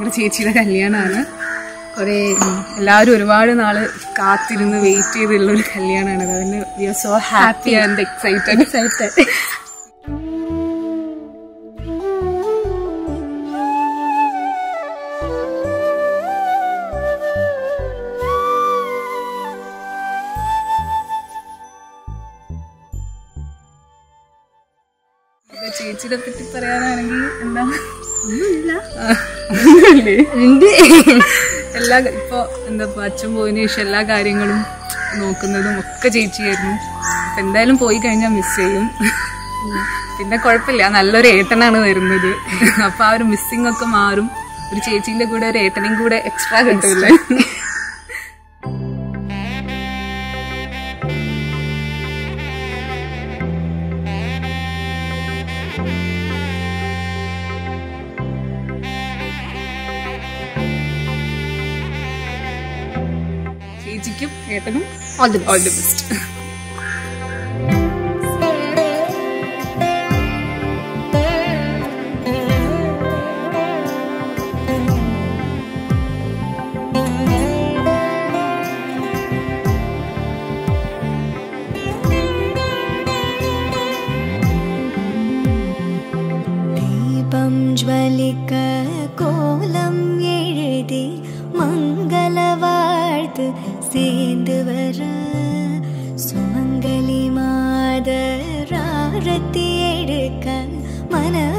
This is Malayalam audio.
നമ്മുടെ ചേച്ചിയുടെ കല്യാണമാണ് കുറേ എല്ലാവരും ഒരുപാട് നാള് കാത്തിരുന്ന് വെയിറ്റ് ചെയ്തുള്ള ഒരു കല്യാണമാണ് അതിന് we are so happy and excited excited ചേച്ചിയുടെ പറ്റി പറയാനാണെങ്കിൽ എന്താ ഒന്നുമില്ല ഒന്നുമില്ലേ എല്ലാ ഇപ്പൊ എന്താ ഇപ്പൊ അച്ഛൻ പോയതിനു ശേഷം എല്ലാ കാര്യങ്ങളും നോക്കുന്നതും ഒക്കെ ചേച്ചിയായിരുന്നു അപ്പൊ എന്തായാലും പോയി കഴിഞ്ഞാൽ മിസ് ചെയ്യും പിന്നെ കുഴപ്പമില്ല നല്ലൊരു ഏട്ടനാണ് വരുന്നത് അപ്പൊ ആ ഒരു മിസ്സിംഗ് ഒക്കെ മാറും ഒരു ചേച്ചീന്റെ കൂടെ ഒരു ഏട്ടനെയും കൂടെ എക്സ്ട്രാ കിട്ടില്ലേ ചേച്ചിക്കും ഏട്ടനും all the all the best ദീപം ജ്വലിക്ക കോലം എഴുതി മംഗളവാഴ്ത്ത് சேர்ந்து வர சுமங்கலி மாதராரத்தி எடுக்க மன